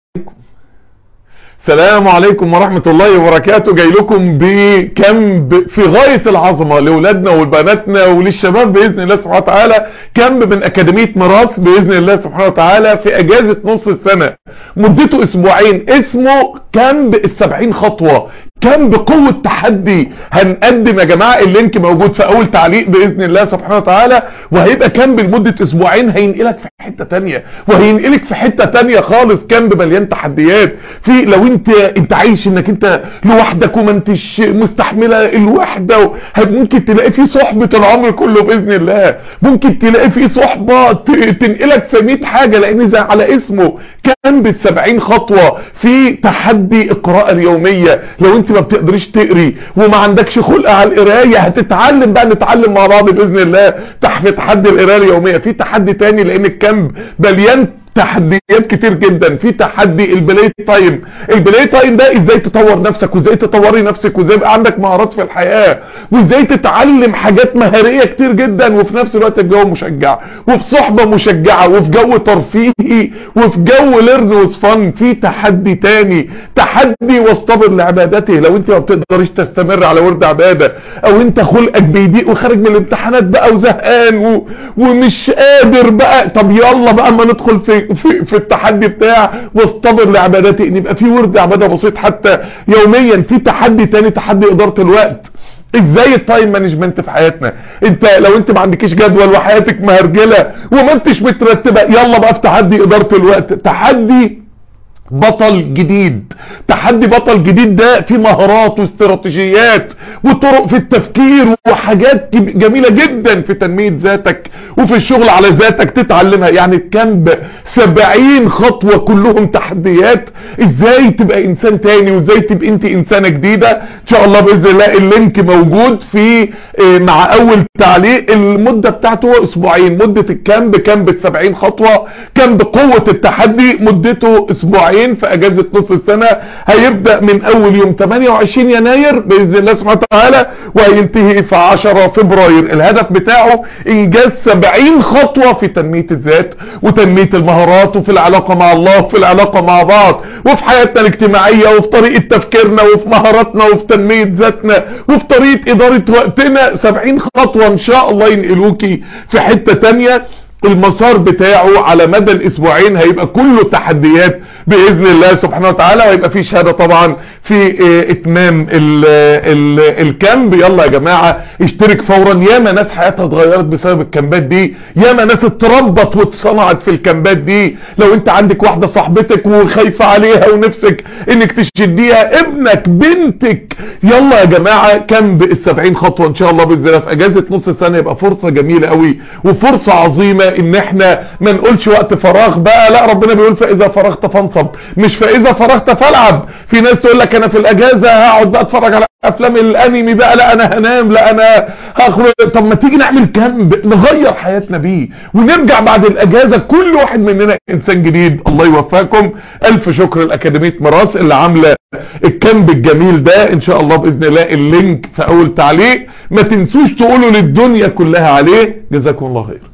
السلام عليكم ورحمة الله وبركاته جاي لكم بكم في غاية العظمة لأولادنا ولبناتنا وللشباب بإذن الله سبحانه وتعالى كم من أكاديمية مراس بإذن الله سبحانه وتعالى في أجازة نص السنة مدته أسبوعين اسمه كم السبعين خطوة كم بقوة تحدي هنقدم يا جماعة اللينك موجود في اول تعليق باذن الله سبحانه وتعالى وهيبقى كم لمدة اسبوعين هينقلك في حتة تانية وهينقلك في حتة تانية خالص كم مليان تحديات في لو انت انت عايش انك انت لوحدك وما انتش مستحملة الوحدة ممكن تلاقي في صحبة العمر كله باذن الله ممكن تلاقي في صحبة تنقلك في 100 حاجة لان زي على اسمه كم بالسبعين خطوة في تحدي القراءة اليومية لو انت ما بتقدريش تقري وما عندكش خلق على القرايه هتتعلم بقى نتعلم مع بعض باذن الله تحت تحدي القرايه اليوميه في تحدي تاني لان الكم مليان تحديات كتير جدا في تحدي البلاي تايم البلاي تايم ده ازاي تطور نفسك وازاي تطوري نفسك وازاي يبقى عندك مهارات في الحياة وازاي تتعلم حاجات مهارية كتير جدا وفي نفس الوقت الجو مشجع وفي صحبة مشجعة وفي جو ترفيهي وفي جو ليرن وسفن في تحدي تاني تحدي واصطبر لعبادته لو انت ما بتقدريش تستمر على ورد عبادة او انت خلقك بيضيق وخارج من الامتحانات بقى وزهقان و... ومش قادر بقى طب يلا بقى ما ندخل في في, في التحدي بتاع واصطبر لعبادتي ان يبقى في ورد عباده بسيط حتى يوميا في تحدي تاني تحدي اداره الوقت ازاي التايم مانجمنت في حياتنا انت لو انت ما عندكيش جدول وحياتك مهرجله وما انتش مترتبه يلا بقى في تحدي اداره الوقت تحدي بطل جديد تحدي بطل جديد ده في مهارات واستراتيجيات وطرق في التفكير وحاجات جميلة جدا في تنمية ذاتك وفي الشغل على ذاتك تتعلمها يعني كم سبعين خطوة كلهم تحديات ازاي تبقى انسان تاني وازاي تبقى انت انسانة جديدة ان شاء الله باذن الله اللينك موجود في مع اول تعليق المدة بتاعته هو اسبوعين مدة الكامب كامب 70 خطوة كامب قوة التحدي مدته اسبوعين في اجازة نص السنة هيبدأ من اول يوم 28 يناير باذن الله سبحانه وتعالى وهينتهي في 10 فبراير الهدف بتاعه انجاز 70 خطوة في تنمية الذات وتنمية المهارات وفي العلاقة مع الله وفي العلاقة مع بعض وفي حياتنا الاجتماعية وفي طريقة تفكيرنا وفي مهاراتنا وفي تنمية ذاتنا وفي طريقة ادارة وقتنا 70 خطوة ان شاء الله ينقلوكي في حتة تانية المسار بتاعه على مدى الاسبوعين هيبقى كله تحديات باذن الله سبحانه وتعالى وهيبقى فيه شهاده طبعا في اتمام ال ال الكامب يلا يا جماعه اشترك فورا ياما ناس حياتها اتغيرت بسبب الكامبات دي ياما ناس اتربط واتصنعت في الكامبات دي لو انت عندك واحده صاحبتك وخايفه عليها ونفسك انك تشديها ابنك بنتك يلا يا جماعه كامب السبعين خطوه ان شاء الله باذن الله في اجازه نص سنه يبقى فرصه جميله قوي وفرصه عظيمه ان احنا ما نقولش وقت فراغ بقى لا ربنا بيقول فاذا فرغت فانصب مش فاذا فرغت فالعب في ناس تقول لك انا في الاجازه هقعد بقى اتفرج على افلام الانمي بقى لا انا هنام لا انا هخرج طب ما تيجي نعمل كامب نغير حياتنا بيه ونرجع بعد الاجازه كل واحد مننا انسان جديد الله يوفقكم الف شكر لاكاديميه مراس اللي عامله الكامب الجميل ده ان شاء الله باذن الله اللينك في اول تعليق ما تنسوش تقولوا للدنيا كلها عليه جزاكم الله خير